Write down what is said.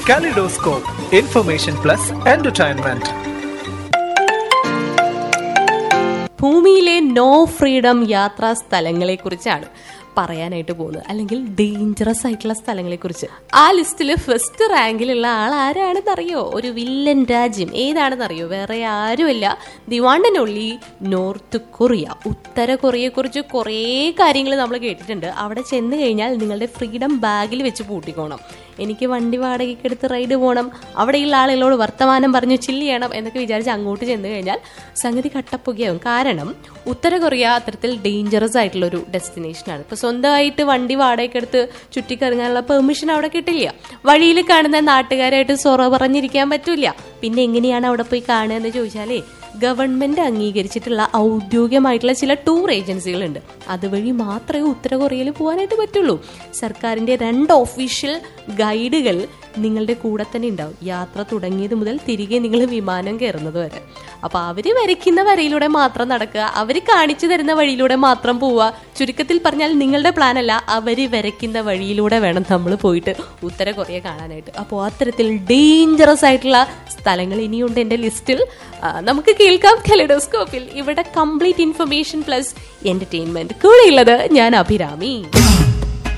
Kaleidoscope, information plus entertainment. ഭൂമിയിലെ no freedom യാത്രാ സ്ഥലങ്ങളെ കുറിച്ചാണ് പറയാനായിട്ട് പോകുന്നത് അല്ലെങ്കിൽ ഡേഞ്ചറസ് ആയിട്ടുള്ള സ്ഥലങ്ങളെ കുറിച്ച് ആ ലിസ്റ്റിൽ ഫസ്റ്റ് റാങ്കിലുള്ള ആൾ ആരാണെന്നറിയോ ഒരു വില്ലൻ രാജ്യം ഏതാണെന്നറിയോ വേറെ ആരുമല്ല the one and only North Korea ഉത്തര കൊറിയയെ കുറിച്ച് കുറേ കാര്യങ്ങൾ നമ്മൾ കേട്ടിട്ടുണ്ട് അവിടെ ചെന്ന് കഴിഞ്ഞാൽ നിങ്ങളുടെ ഫ്രീഡം ബാഗിൽ വെച്ച് പൂട്ടിക്കോണം എനിക്ക് വണ്ടി വാടകയ്ക്ക് എടുത്ത് റൈഡ് പോകണം അവിടെയുള്ള ആളുകളോട് വർത്തമാനം പറഞ്ഞു ചില്ല് ചെയ്യണം എന്നൊക്കെ വിചാരിച്ച് അങ്ങോട്ട് ചെന്ന് കഴിഞ്ഞാൽ സംഗതി കട്ടപ്പുകയാവും കാരണം ഉത്തര കൊറിയ അത്തരത്തിൽ ഡേഞ്ചറസ് ആയിട്ടുള്ള ഒരു ഡെസ്റ്റിനേഷനാണ് ഇപ്പൊ സ്വന്തമായിട്ട് വണ്ടി വാടകയ്ക്ക് എടുത്ത് ചുറ്റിക്കറങ്ങാനുള്ള പെർമിഷൻ അവിടെ കിട്ടില്ല വഴിയിൽ കാണുന്ന നാട്ടുകാരായിട്ട് സൊറ പറഞ്ഞിരിക്കാൻ പറ്റൂല പിന്നെ എങ്ങനെയാണ് അവിടെ പോയി കാണുക എന്ന് ചോദിച്ചാലേ ഗവൺമെന്റ് അംഗീകരിച്ചിട്ടുള്ള ഔദ്യോഗികമായിട്ടുള്ള ചില ടൂർ ഏജൻസികളുണ്ട് അതുവഴി മാത്രമേ ഉത്തര കൊറിയയിൽ പോകാനായിട്ട് പറ്റുള്ളൂ സർക്കാരിന്റെ രണ്ട് ഒഫീഷ്യൽ ഗൈഡുകൾ നിങ്ങളുടെ കൂടെ തന്നെ ഉണ്ടാവും യാത്ര തുടങ്ങിയത് മുതൽ തിരികെ നിങ്ങൾ വിമാനം കയറുന്നത് വരെ അപ്പൊ അവര് വരയ്ക്കുന്ന വരയിലൂടെ മാത്രം നടക്കുക അവര് കാണിച്ചു തരുന്ന വഴിയിലൂടെ മാത്രം പോവുക ചുരുക്കത്തിൽ പറഞ്ഞാൽ നിങ്ങളുടെ പ്ലാൻ അല്ല അവര് വരയ്ക്കുന്ന വഴിയിലൂടെ വേണം നമ്മൾ പോയിട്ട് ഉത്തര കൊറിയ കാണാനായിട്ട് അപ്പോൾ അത്തരത്തിൽ ഡേഞ്ചറസ് ആയിട്ടുള്ള സ്ഥലങ്ങൾ ഇനിയുണ്ട് എൻ്റെ ലിസ്റ്റിൽ ആ, നമുക്ക് കേൾക്കാം കെലഡോസ്കോപ്പിൽ ഇവിടെ കംപ്ലീറ്റ് ഇൻഫർമേഷൻ പ്ലസ് എന്റർടൈൻമെന്റ് കൂടെയുള്ളത് ഞാൻ അഭിരാമി